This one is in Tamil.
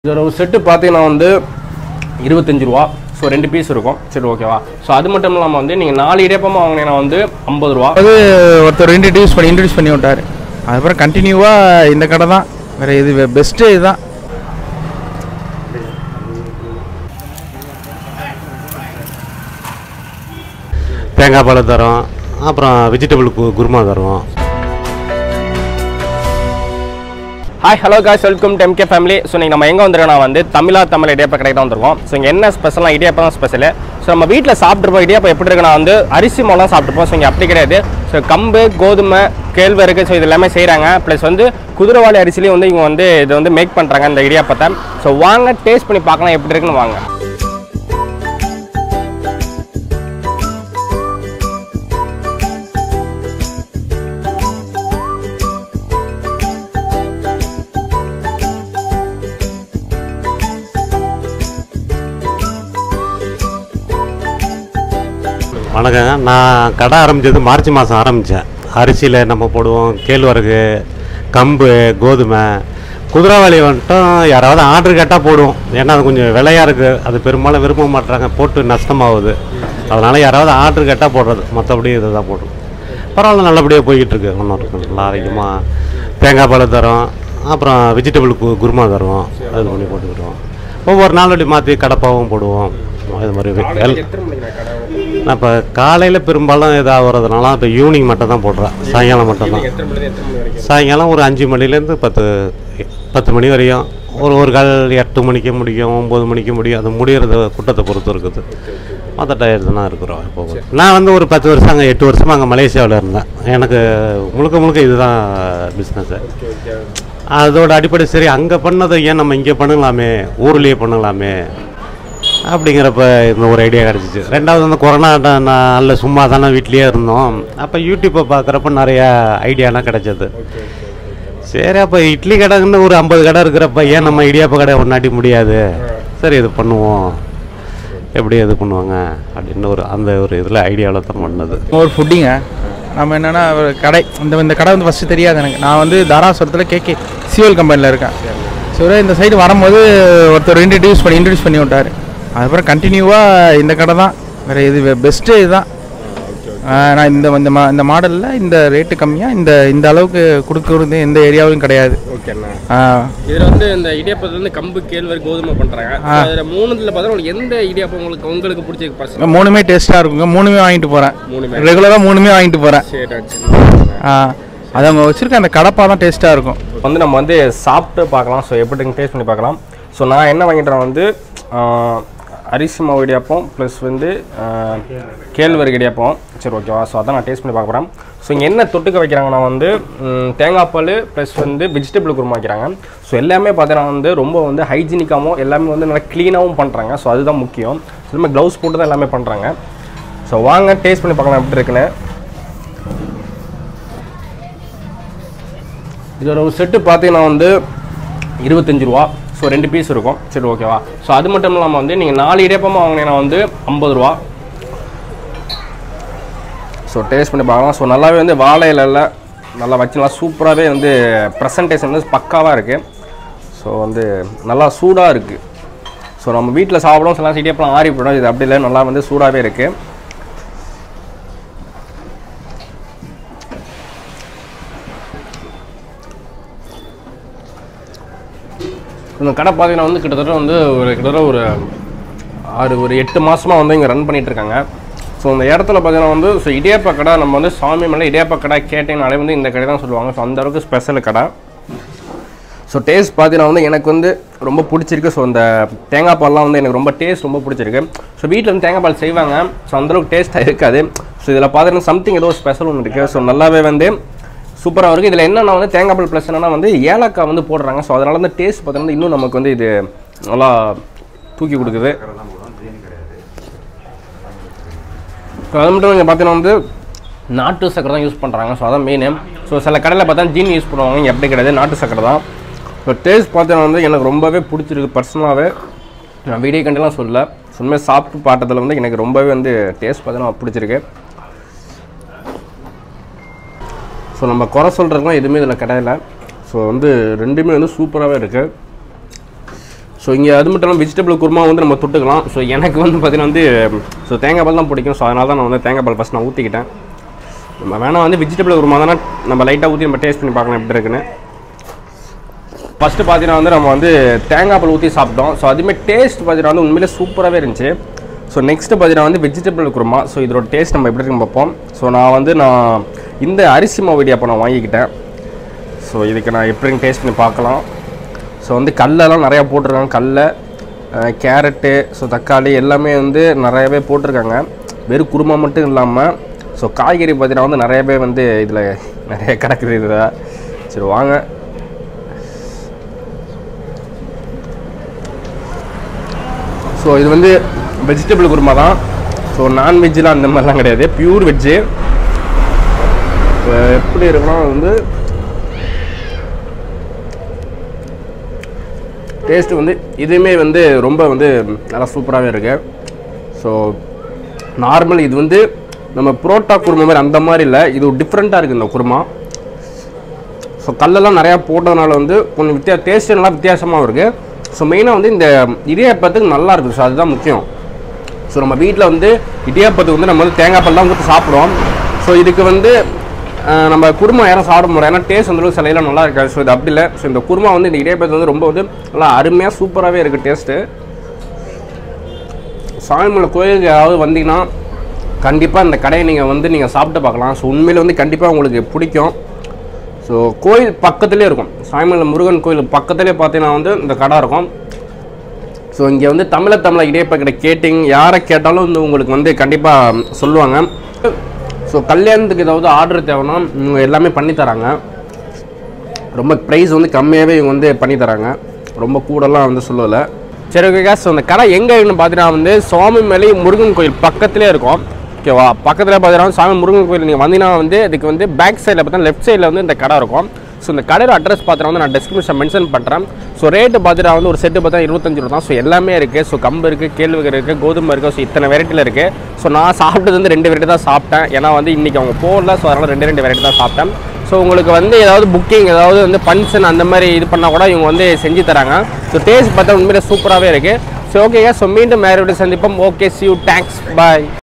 இதோட ஒரு செட்டு பார்த்தீங்கன்னா வந்து இருபத்தஞ்சு ரூபா ஸோ ரெண்டு பீஸ் இருக்கும் சரி ஓகேவா ஸோ அது மட்டும் இல்லாமல் வந்து நீங்கள் நாலு இடியப்பமாக வாங்கினீங்கன்னா வந்து ஐம்பது ரூபா அது ஒருத்தர் இன்ட்ரடியூஸ் பண்ணி இன்ட்ரடியூஸ் பண்ணி விட்டார் அதுக்கப்புறம் கண்டினியூவாக இந்த கடை தான் வேறு இது பெஸ்ட்டு இதுதான் தேங்காய் பால் தரோம் அப்புறம் வெஜிடபிள் கு- குருமா தருவோம் hi hello guys welcome to MK family so நீங்கள் நம்ம எங்கே வந்திருக்கோம் வந்து தமிழா தமிழ் இடியாப்ப கடைக்கு தான் வந்திருக்கோம் ஸோ இங்கே என்ன ஸ்பெஷலாக இடியாப்பம் தான் ஸ்பெஷலு ஸோ நம்ம வீட்டில் சாப்பிட்ருப்போம் இடியாப்பம் எப்படி இருக்குன்னா வந்து அரிசி மாவுலாம் சாப்பிட்ருப்போம் ஸோ இங்கே அப்படி கிடையாது ஸோ கம்பு கோதுமை கேழ்வரகு ஸோ இது எல்லாமே செய்கிறாங்க ப்ளஸ் வந்து குதிரைவாளி அரிசிலையும் வந்து இவங்க வந்து இதை வந்து மேக் பண்ணுறாங்க இந்த இடியாப்பத்தை ஸோ வாங்க டேஸ்ட் பண்ணி பார்க்கலாம் எப்படி இருக்குன்னு வாங்க வணக்கங்க நான் கடை ஆரம்பித்தது மார்ச் மாதம் ஆரம்பித்தேன் அரிசியில் நம்ம போடுவோம் கேழ்வரகு கம்பு கோதுமை குதிரைவாளி வந்துட்டும் யாராவது ஆர்டர் கேட்டால் போடுவோம் ஏன்னா அது கொஞ்சம் விலையாக இருக்குது அது பெரும்பாலும் விரும்ப மாட்றாங்க போட்டு நஷ்டமாகுது அதனால் யாராவது ஆர்டர் கேட்டால் போடுறது மற்றபடி இதை தான் போடுறோம் பரவாயில்ல நல்லபடியாக போய்கிட்டு இருக்கு ஒன்றும் இருக்கு நல்லா ஆரோக்கியமாக தேங்காய் பால் தரோம் அப்புறம் வெஜிடபிள் கு குருமா தருவோம் அது பண்ணி போட்டுக்கிடுவோம் ஒவ்வொரு நாள் அப்படி மாற்றி கடப்பாவும் போடுவோம் இது மாதிரி எல் நான் இப்போ காலையில் பெரும்பாலும் இதாக வர்றதுனால இப்போ ஈவினிங் மட்டும் தான் போடுறேன் சாயங்காலம் மட்டும் தான் சாயங்காலம் ஒரு அஞ்சு மணிலேருந்து பத்து பத்து மணி வரையும் ஒரு ஒரு கால் எட்டு மணிக்கு முடியும் ஒம்பது மணிக்கு முடியும் அது முடியறது கூட்டத்தை பொறுத்து இருக்குது மற்ற டயர்ஸ் தான் இருக்கிறோம் இப்போ நான் வந்து ஒரு பத்து வருஷம் அங்கே எட்டு வருஷமாக அங்கே மலேசியாவில் இருந்தேன் எனக்கு முழுக்க முழுக்க இதுதான் பிஸ்னஸ்ஸு அதோட அடிப்படை சரி அங்கே பண்ணதை ஏன் நம்ம இங்கே பண்ணலாமே ஊர்லேயே பண்ணலாமே அப்படிங்கிறப்ப இந்த ஒரு ஐடியா கிடச்சிச்சு ரெண்டாவது வந்து கொரோனா நாளில் சும்மா தானே வீட்லேயே இருந்தோம் அப்போ யூடியூப்பை பார்க்குறப்ப நிறையா ஐடியாலாம் கிடைச்சது சரி அப்போ இட்லி கடைன்னு ஒரு ஐம்பது கடை இருக்கிறப்ப ஏன் நம்ம இடியாப்ப கடை ஒன்றாட்டி முடியாது சரி இது பண்ணுவோம் எப்படி இது பண்ணுவாங்க அப்படின்னு ஒரு அந்த ஒரு இதில் ஐடியாவில் தான் பண்ணது ஒரு ஃபுட்டிங்க நம்ம என்னென்னா ஒரு கடை இந்த இந்த கடை வந்து ஃபஸ்ட்டு தெரியாது எனக்கு நான் வந்து தாராசுரத்தில் கேகே சிவல் கம்பெனியில் இருக்கேன் ஸோ இந்த சைடு வரும்போது ஒருத்தர் இன்ட்ரடியூஸ் பண்ணி இன்ட்ரடியூஸ் பண்ணி விட்டார் அதுக்கப்புறம் கண்டினியூவாக இந்த கடை தான் வேறு இது பெஸ்ட்டு இதுதான் ஆஹ் நான் இந்த இந்த மா இந்த மாடலில் இந்த ரேட்டு கம்மியாக இந்த இந்த அளவுக்கு கொடுக்குறது எந்த ஏரியாவிலும் கிடையாது ஓகேண்ணா ஆஹ் இதில் வந்து இந்த இடியாப்பத்தில் வந்து கம்பு கேழ்வரகு கோதுமை பண்ணுறாங்க அதில் மூணுத்தில் பார்த்தா உங்களுக்கு எந்த இடியாப்பம் உங்களுக்கு உங்களுக்கு பிடிச்ச பர்சன் மூணுமே டேஸ்ட்டாக இருக்குங்க மூணுமே வாங்கிட்டு போகிறேன் மூணுமே ரெகுலராக மூணுமே வாங்கிட்டு போகிறேன் சரி சரி அது அவங்க வச்சுருக்க அந்த கடப்பா தான் டேஸ்ட்டாக இருக்கும் வந்து நம்ம வந்து சாப்பிட்டு பார்க்கலாம் ஸோ எப்படின்னு டேஸ்ட் பண்ணி பார்க்கலாம் ஸோ நான் என்ன வாங்கிட்டேன் வந்து ஆஹ், அரிசி மாவு இடியாப்பம் ப்ளஸ் வந்து ஆஹ், கேழ்வரகு இடியாப்பம் சரி ஓகேவா ஸோ அதான் நான் டேஸ்ட் பண்ணி பார்க்க போகிறேன் ஸோ இங்கே என்ன தொட்டுக்க வைக்கிறாங்கன்னா வந்து ம், தேங்காய் பால் ப்ளஸ் வந்து வெஜிடபிள் குருமா வைக்கிறாங்க ஸோ எல்லாமே பார்த்தீங்கன்னா வந்து ரொம்ப வந்து ஹைஜீனிக்காகவும் எல்லாமே வந்து நல்லா க்ளீனாகவும் பண்ணுறாங்க ஸோ அதுதான் முக்கியம் எல்லாமே க்ளவுஸ் போட்டு தான் எல்லாமே பண்ணுறாங்க ஸோ வாங்க டேஸ்ட் பண்ணி பார்க்கலாம் எப்படி இருக்குன்னு இதோட ஒரு செட்டு பார்த்தீங்கன்னா வந்து இருபத்தஞ்சு ரூபா ஸோ ரெண்டு பீஸ் இருக்கும் சரி ஓகேவா ஸோ அது மட்டும் இல்லாமல் வந்து நீங்கள் நாலு இடியப்பமாக வாங்கினீங்கன்னா வந்து ஐம்பது ரூபா ஸோ டேஸ்ட் பண்ணி பார்க்கலாம் ஸோ நல்லாவே வந்து வாழை இலையில் நல்லா வச்சு நல்லா சூப்பராகவே வந்து ப்ரெசன்டேஷன் வந்து பக்காவாக இருக்குது ஸோ வந்து நல்லா சூடாக இருக்குது ஸோ நம்ம வீட்டில் சாப்பிடும் சில இடியப்பெல்லாம் ஆறி போயிடும் இது அப்படி இல்லை நல்லா வந்து சூடாகவே இருக்குது இந்த கடை பார்த்தீங்கன்னா வந்து கிட்டத்தட்ட வந்து ஒரு கிட்டத்தட்ட ஒரு ஆறு ஒரு எட்டு மாதமாக வந்து இங்கே ரன் பண்ணிட்டு இருக்காங்க ஸோ இந்த இடத்துல பார்த்தீங்கன்னா வந்து ஸோ இடியாப்ப கடை நம்ம வந்து சாமி மேலே இடியாப்ப கடை கேட்டீங்கனாலே வந்து இந்த கடை தான் சொல்லுவாங்க ஸோ அந்த அளவுக்கு ஸ்பெஷல் கடை ஸோ டேஸ்ட் பார்த்தீங்கன்னா வந்து எனக்கு வந்து ரொம்ப பிடிச்சிருக்கு ஸோ இந்த தேங்காய் பால்லாம் வந்து எனக்கு ரொம்ப டேஸ்ட் ரொம்ப பிடிச்சிருக்கு ஸோ வீட்டில் வந்து தேங்காய் பால் செய்வாங்க ஸோ அந்தளவுக்கு டேஸ்ட்டாக இருக்காது ஸோ இதில் பார்த்தீங்கன்னா சம்திங் ஏதோ ஸ்பெஷல் ஒன்று இருக்குது ஸோ நல்லாவே வந்து சூப்பராக இருக்குது இதில் என்னென்னா வந்து தேங்காய் பால் ப்ளஸ் என்னன்னா வந்து ஏலக்காய் வந்து போடுறாங்க ஸோ அதனால வந்து டேஸ்ட் பார்த்தீங்கன்னா இன்னும் நமக்கு வந்து இது நல்லா தூக்கி கொடுக்குது ஸோ அது மட்டும் இங்கே பார்த்தீங்கன்னா வந்து நாட்டு சக்கரை தான் யூஸ் பண்ணுறாங்க ஸோ அதான் மெயின் ஸோ சில கடையில் பார்த்தா ஜீனி யூஸ் பண்ணுவாங்க இங்கே எப்படி கிடையாது நாட்டு சக்கரை தான் ஸோ டேஸ்ட் பார்த்தீங்கன்னா வந்து எனக்கு ரொம்பவே பிடிச்சிருக்கு பர்சனலாகவே நான் வீடியோ கண்டெல்லாம் சொல்லல சும்மா சாப்பிட்டு பார்த்ததில் வந்து எனக்கு ரொம்பவே வந்து டேஸ்ட் பார்த்தீங்கன்னா பிடிச்சிருக்கு ஸோ நம்ம குறை சொல்கிறதுலாம் எதுவுமே இதில் கிடையாது ஸோ வந்து ரெண்டுமே வந்து சூப்பராகவே இருக்குது ஸோ இங்கே அது மட்டும் இல்லாமல் வெஜிடபிள் குருமா வந்து நம்ம தொட்டுக்கலாம் ஸோ எனக்கு வந்து பார்த்தீங்கன்னா வந்து ஸோ தேங்காய் பால் தான் பிடிக்கும் ஸோ அதனால தான் நான் வந்து தேங்காய் பால் ஃபஸ்ட் நான் ஊற்றிக்கிட்டேன் நம்ம வேணால் வந்து வெஜிடபிள் குருமா தானே நம்ம லைட்டாக ஊற்றி நம்ம டேஸ்ட் பண்ணி பார்க்கலாம் எப்படி இருக்குன்னு ஃபஸ்ட்டு பார்த்தீங்கன்னா வந்து நம்ம வந்து தேங்காய் பால் ஊற்றி சாப்பிட்டோம் ஸோ அதுவுமே டேஸ்ட் பார்த்தீங்கன்னா வந்து உண்மையிலே சூப்பராகவே இருந்துச்சு ஸோ நெக்ஸ்ட்டு பார்த்தீங்கன்னா வந்து வெஜிடபிள் குருமா ஸோ இதோட டேஸ்ட் நம்ம எப்படி இருக்குன்னு பார்ப்போம் ஸோ நான் வந்து நான் இந்த அரிசி மாவு இடியாப்பம் நான் வாங்கிக்கிட்டேன் ஸோ இதுக்கு நான் எப்படின்னு டேஸ்ட் பண்ணி பார்க்கலாம் ஸோ வந்து கல்லெல்லாம் நிறையா போட்டிருக்காங்க கடல கேரட்டு ஸோ தக்காளி எல்லாமே வந்து நிறையவே போட்டிருக்காங்க வெறும் குருமா மட்டும் இல்லாமல் ஸோ காய்கறி பார்த்தீங்கன்னா வந்து நிறையவே வந்து இதில் நிறைய கிடக்குது இதில் சரி வாங்க ஸோ இது வந்து வெஜிடபிள் குருமா தான் ஸோ நான்வெஜ்லாம் அந்த மாதிரிலாம் கிடையாது பியூர் வெஜ்ஜு எப்படி இருக்குன்னா அது வந்து டேஸ்ட்டு வந்து இதுவுமே வந்து ரொம்ப வந்து நல்லா சூப்பராகவே இருக்கு ஸோ நார்மல் இது வந்து நம்ம புரோட்டா குருமா மாதிரி அந்த மாதிரி இல்லை இது டிஃப்ரெண்ட்டாக இருக்குது இந்த குருமா ஸோ கல்லெல்லாம் நிறையா போட்டதுனால வந்து கொஞ்சம் வித்தியா டேஸ்ட்டு நல்லா வித்தியாசமாகவும் இருக்குது ஸோ மெயினாக வந்து இந்த இடியாப்பத்துக்கு நல்லா இருக்குது ஸோ அதுதான் முக்கியம் ஸோ நம்ம வீட்டில் வந்து இடியாப்பத்துக்கு வந்து நம்ம வந்து தேங்காய் பால் தான் வந்து சாப்பிடுவோம் ஸோ இதுக்கு வந்து அஹ், நம்ம குருமா யாரும் சாப்பிட முடியாது ஏன்னா டேஸ்ட் வந்து சிலையெல்லாம் நல்லா இருக்காது ஸோ இது அப்படி இல்லை ஸோ இந்த குருமா வந்து இந்த இடியாப்பத்து வந்து ரொம்ப வந்து நல்லா அருமையாக சூப்பராகவே இருக்குது டேஸ்ட்டு சாமிமலை கோயிலுக்கு யாராவது வந்தீங்கன்னா கண்டிப்பாக இந்த கடையை நீங்கள் வந்து நீங்கள் சாப்பிட்டு பார்க்கலாம் ஸோ உண்மையில் வந்து கண்டிப்பாக உங்களுக்கு பிடிக்கும் ஸோ கோயில் பக்கத்துலேயே இருக்கும் சாமிமலை முருகன் கோயில் பக்கத்துலேயே பார்த்தீங்கன்னா வந்து இந்த கடை இருக்கும் ஸோ இங்கே வந்து தமிழ தமிழ இடையப்ப கடை கேட்டிங் யாரை கேட்டாலும் வந்து உங்களுக்கு வந்து கண்டிப்பாக சொல்லுவாங்க ஸோ கல்யாணத்துக்கு ஏதாவது ஆர்டர் தேவைன்னா இவங்க எல்லாமே பண்ணி தராங்க ரொம்ப ப்ரைஸ் வந்து கம்மியாகவே இவங்க வந்து பண்ணி தராங்க ரொம்ப கூடலாம் வந்து சொல்லலை சரி ஓகே கேஸ் அந்த கடை எங்கே இருக்குன்னு பார்த்தீங்கன்னா வந்து சுவாமிமலை முருகன் கோயில் பக்கத்துலேயே இருக்கும் ஓகேவா பக்கத்தில் பார்த்தீங்கன்னா சாமி முருகன் கோயில் நீங்கள் வந்தீங்கன்னா வந்து இதுக்கு வந்து பேக் சைடில் பார்த்தா லெஃப்ட் சைடில் வந்து இந்த கடை இருக்கும் ஸோ இந்த கடையோட அட்ரஸ் பார்த்தீங்கன்னா வந்து நான் டிஸ்கிரிப்ஷன் மென்ஷன் பண்ணுறேன் ஸோ ரேட்டு பார்த்துட்டு வந்து ஒரு செட்டு பார்த்தா இருபத்தஞ்சு ரூபா தான் ஸோ எல்லாமே இருக்குது ஸோ கம்பு இருக்குது கேழ்வரகு இருக்குது கோதுமை இருக்குது ஸோ இத்தனை வெரைட்டியில் இருக்குது ஸோ நான் சாப்பிட்டது வந்து ரெண்டு வெரைட்டி தான் சாப்பிட்டேன் ஏன்னா வந்து இன்றைக்கி அவங்க போடல ஸோ அதனால் ரெண்டு ரெண்டு வெரைட்டி தான் சாப்பிட்டேன் ஸோ உங்களுக்கு வந்து ஏதாவது புக்கிங் ஏதாவது வந்து ஃபங்க்ஷன் அந்த மாதிரி இது பண்ணால் கூட இவங்க வந்து செஞ்சு தராங்க ஸோ டேஸ்ட் பார்த்தா உண்மையிலே சூப்பராகவே இருக்குது ஸோ ஓகேங்க ஸோ மீண்டும் வேறு சந்திப்போம் okay see you thanks bye